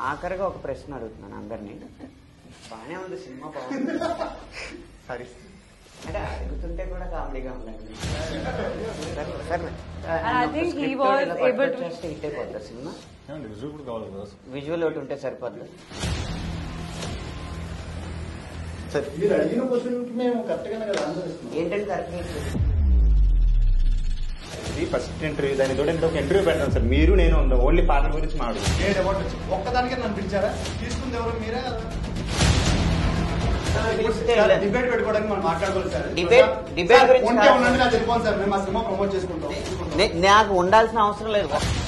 ఆఖరిగా ఒక ప్రశ్న అడుగుతున్నాను అందరినీ బాగానే ఉంది సినిమా బాగుంది సారీ అంటే అడుగుతుంటే కూడా కామెడీగా ఉందండి సరే, సరే. And I think he was ఇలా able పట్టుకొని to- చేస్తే హిట్ అయిపోద్దా సినిమా ఏమండి విజువల్ కూడా కావాలి కదా విజువల్ ఒకటి ఉంటే సరిపోద్ది సరే మీరు అడిగిన క్వశ్చన్ మేము కరెక్ట్ గానే కదా ఆన్సర్ ఇస్తున్నాం ఏంటంటే కరెక్ట్గా ఇది ఫస్ట్ ఇంటర్వ్యూ దాని తోటి ఒక ఇంటర్వ్యూ పెట్టాను సార్ మీరు నేను ఉందాం ఓన్లీ పాటల గురించి మాట్లాడు ఏడు అవార్డు వచ్చింది ఒక్కదానికే నన్ను పిలిచారా తీసుకుంది ఎవరు మీరే కదా పిలిస్తే సార్, వెళ్ళాను. డిబేట్ పెట్టుకోవడానికి మనం మాట్లాడుకోవాలి సార్ డిబేట్- డిబేట్ సార్, గురించి ఉంటే కాదు. ఉండండి నాకు తెలిపోను సార్ మేము మా సినిమా ప్రమోట్ చేసుకుంటాం నే- నాకు ఉండాల్సిన అవసరం లేదు